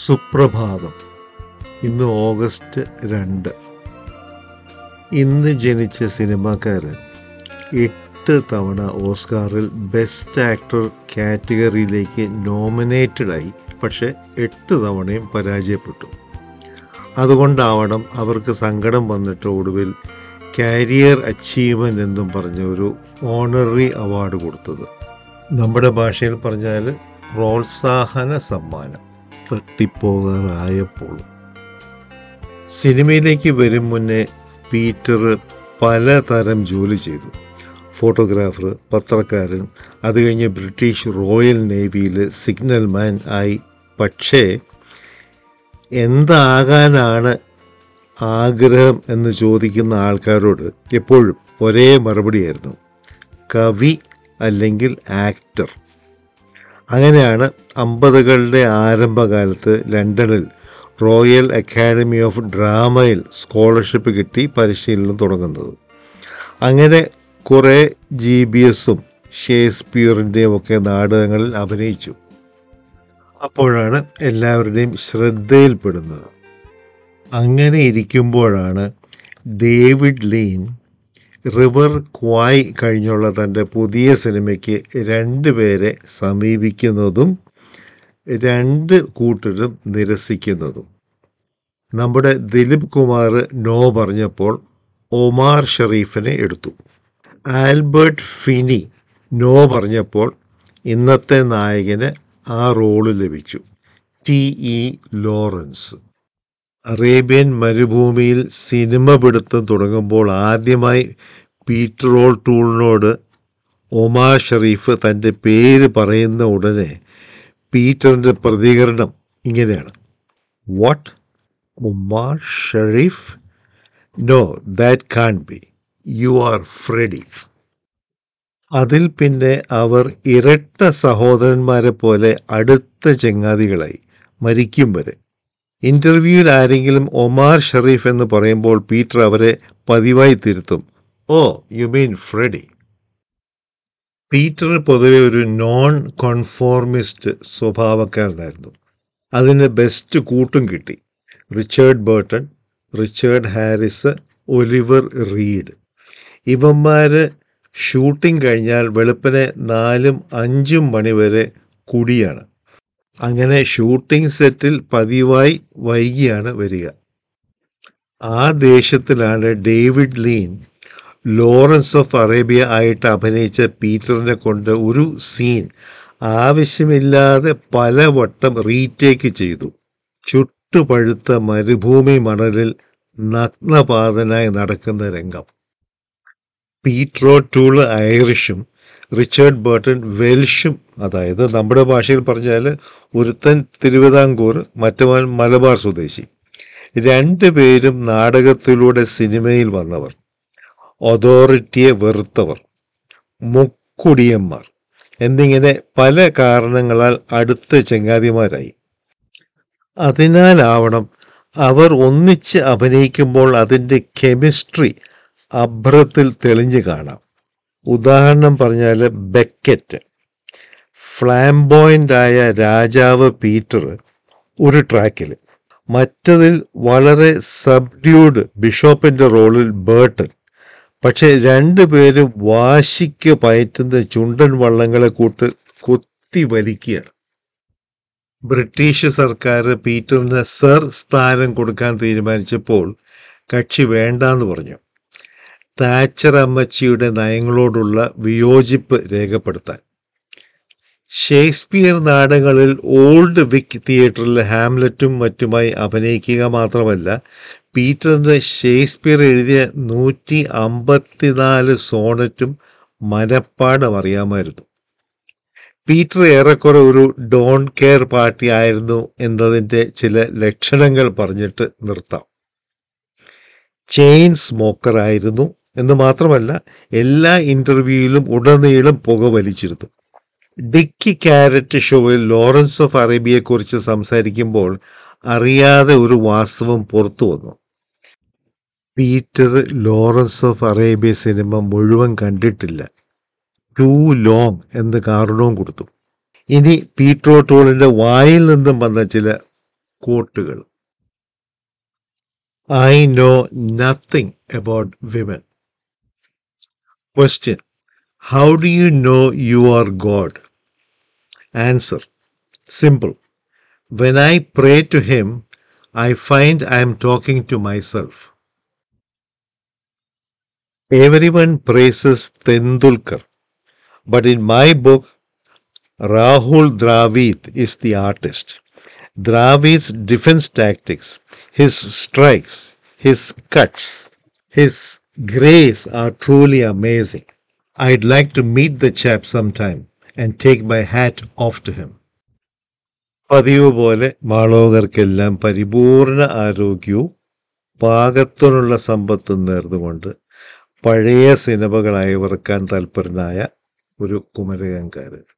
സുപ്രഭാതം ഇന്ന് ഓഗസ്റ്റ് രണ്ട് ഇന്ന് ജനിച്ച സിനിമാക്കാരൻ എട്ട് തവണ ഓസ്കാറിൽ ബെസ്റ്റ് ആക്ടർ കാറ്റഗറിയിലേക്ക് നോമിനേറ്റഡായി പക്ഷെ എട്ട് തവണയും പരാജയപ്പെട്ടു അതുകൊണ്ടാവണം അവർക്ക് സങ്കടം വന്നിട്ട് ഒടുവിൽ കാരിയർ അച്ചീവ്മെൻ്റ് എന്നും പറഞ്ഞ ഒരു ഓണററി അവാർഡ് കൊടുത്തത് നമ്മുടെ ഭാഷയിൽ പറഞ്ഞാൽ പ്രോത്സാഹന സമ്മാനം തട്ടിപ്പോകാറായപ്പോൾ സിനിമയിലേക്ക് വരും മുന്നേ പീറ്റർ പലതരം ജോലി ചെയ്തു ഫോട്ടോഗ്രാഫർ പത്രക്കാരൻ അത് കഴിഞ്ഞ് ബ്രിട്ടീഷ് റോയൽ നേവിയിൽ സിഗ്നൽ മാൻ ആയി പക്ഷേ എന്താകാനാണ് ആഗ്രഹം എന്ന് ചോദിക്കുന്ന ആൾക്കാരോട് എപ്പോഴും ഒരേ മറുപടിയായിരുന്നു കവി അല്ലെങ്കിൽ ആക്ടർ അങ്ങനെയാണ് അമ്പതുകളുടെ ആരംഭകാലത്ത് ലണ്ടനിൽ റോയൽ അക്കാഡമി ഓഫ് ഡ്രാമയിൽ സ്കോളർഷിപ്പ് കിട്ടി പരിശീലനം തുടങ്ങുന്നത് അങ്ങനെ കുറേ ജി ബി എസും ഷേക്സ്പിയറിൻ്റെയും ഒക്കെ നാടകങ്ങളിൽ അഭിനയിച്ചു അപ്പോഴാണ് എല്ലാവരുടെയും ശ്രദ്ധയിൽപ്പെടുന്നത് അങ്ങനെ ഇരിക്കുമ്പോഴാണ് ഡേവിഡ് ലീൻ റിവർ ക്വായ് കഴിഞ്ഞുള്ള തൻ്റെ പുതിയ സിനിമയ്ക്ക് രണ്ട് പേരെ സമീപിക്കുന്നതും രണ്ട് കൂട്ടരും നിരസിക്കുന്നതും നമ്മുടെ ദിലീപ് കുമാർ നോ പറഞ്ഞപ്പോൾ ഒമാർ ഷെറീഫിനെ എടുത്തു ആൽബർട്ട് ഫിനി നോ പറഞ്ഞപ്പോൾ ഇന്നത്തെ നായകന് ആ റോള് ലഭിച്ചു ടി ഇ ലോറൻസ് അറേബ്യൻ മരുഭൂമിയിൽ സിനിമ പിടുത്തം തുടങ്ങുമ്പോൾ ആദ്യമായി പീറ്ററോൾ ടൂളിനോട് ഒമാർ ഷെറീഫ് തൻ്റെ പേര് പറയുന്ന ഉടനെ പീറ്ററിൻ്റെ പ്രതികരണം ഇങ്ങനെയാണ് what Omar Sharif no that can't be you are Freddie അതിൽ പിന്നെ അവർ ഇരട്ട സഹോദരന്മാരെ പോലെ അടുത്ത ചങ്ങാതികളായി മരിക്കും വരെ ഇന്റർവ്യൂവിൽ ആരെങ്കിലും ഒമാർ ഷെറീഫ് എന്ന് പറയുമ്പോൾ പീറ്റർ അവരെ പതിവായി തിരുത്തും oh you mean Freddie Peter പൊതുവെ ഒരു നോൺ കോൺഫോർമിസ്റ്റ് സ്വഭാവക്കാരനായിരുന്നു അതിന് ബെസ്റ്റ് കൂട്ടും കിട്ടി Richard Burton Richard Harris Oliver Reed ഇവന്മാര് ഷൂട്ടിംഗ് കഴിഞ്ഞാൽ വെളുപ്പിനെ നാലും അഞ്ചും മണിവരെ കുടിയാണ് അങ്ങനെ ഷൂട്ടിംഗ് സെറ്റിൽ പതിവായി വൈകിയാണ് വരിക ആ ദേഷ്യത്തിലാണ് David Lean Lawrence of Arabia ആയിട്ട് അഭിനയിച്ച പീറ്ററിനെ കൊണ്ട് ഒരു സീൻ ആവശ്യമില്ലാതെ പലവട്ടം റീടേക്ക് ചെയ്തു ചുട്ടുപഴുത്ത മരുഭൂമി മണലിൽ നഗ്നപാതനായി നടക്കുന്ന രംഗം പീട്രോ ടൂള് ഐറിഷും റിച്ചേർഡ് ബേർട്ടൺ വെൽഷും അതായത് നമ്മുടെ ഭാഷയിൽ പറഞ്ഞാൽ ഒരുത്തൻ തിരുവിതാംകൂർ മറ്റവൻ മലബാർ സ്വദേശി രണ്ടുപേരും നാടകത്തിലൂടെ സിനിമയിൽ വന്നവർ അതോറിറ്റിയെ വെറുത്തവർ മുക്കുടിയന്മാർ എന്നിങ്ങനെ പല കാരണങ്ങളാൽ അടുത്ത ചങ്ങാതിമാരായി അതിനാലാവണം അവർ ഒന്നിച്ച് അഭിനയിക്കുമ്പോൾ അതിൻ്റെ കെമിസ്ട്രി അഭ്രത്തിൽ തെളിഞ്ഞു കാണാം ഉദാഹരണം പറഞ്ഞാൽ ബെക്കറ്റ് ഫ്ലാംബോയിൻ്റ് ആയ രാജാവ് പീറ്റർ ഒരു ട്രാക്കിൽ മറ്റതിൽ വളരെ സബ്ഡ്യൂഡ് ബിഷോപ്പിൻ്റെ റോളിൽ ബേർട്ടൺ പക്ഷെ രണ്ടുപേരും വാശിക്ക് പയറ്റുന്ന ചുണ്ടൻ വള്ളങ്ങളെ കൂട്ട് കുത്തി വലിക്കുകയാണ് ബ്രിട്ടീഷ് സർക്കാർ പീറ്ററിന് സർ സ്ഥാനം കൊടുക്കാൻ തീരുമാനിച്ചപ്പോൾ കക്ഷി വേണ്ടാന്ന് പറഞ്ഞു താച്ചർ അമ്മച്ചിയുടെ നയങ്ങളോടുള്ള വിയോജിപ്പ് രേഖപ്പെടുത്താൻ ഷേക്സ്പിയർ നാടകങ്ങളിൽ ഓൾഡ് വിക്ക് തിയേറ്ററിൽ ഹാംലറ്റും മറ്റുമായി അഭിനയിക്കുക മാത്രമല്ല പീറ്ററിൻ്റെ ഷേക്സ്പിയർ എഴുതിയ നൂറ്റി അമ്പത്തിനാല് സോണറ്റും മനപ്പാടം അറിയാമായിരുന്നു പീറ്റർ ഏറെക്കുറെ ഒരു ഡോൺ കെയർ പാർട്ടി ആയിരുന്നു എന്നതിൻ്റെ ചില ലക്ഷണങ്ങൾ പറഞ്ഞിട്ട് നിർത്താം ചെയിൻ സ്മോക്കർ ആയിരുന്നു എന്ന് മാത്രമല്ല എല്ലാ ഇൻ്റർവ്യൂയിലും ഉടനീളം പുക വലിച്ചിരുന്നു ഡിക്കി കാരറ്റ് ഷോയിൽ ലോറൻസ് ഓഫ് അറേബ്യയെക്കുറിച്ച് സംസാരിക്കുമ്പോൾ അറിയാതെ ഒരു വാസ്തവം പുറത്തു വന്നു Peter Lawrence of Arabia cinema മുഴുവൻ കണ്ടിട്ടില്ല ടു ലോങ് എന്ന് കാരണവും കൊടുത്തു ഇനി പീട്രോ ടോളിൻ്റെ വായിൽ നിന്നും വന്ന ചില കോട്ടുകളും I know nothing about women question how do you know you are God answer simple when I pray to him I find I am talking to myself Everyone praises Tendulkar, but in my book, Rahul Dravid is the artist. Dravid's defense tactics, his strikes, his cuts, his grace are truly amazing. I'd like to meet the chap sometime and take my hat off to him. പതിവ് പോലെ മാളോകർക്കെല്ലാം പരിപൂർണ ആരോഗ്യവും പാകത്തിനുള്ള സമ്പത്തും നേർന്നുകൊണ്ട് പഴയ സിനിമകൾ അയവിറക്കാൻ താല്പരനായ ഒരു കുമരകംകാരൻ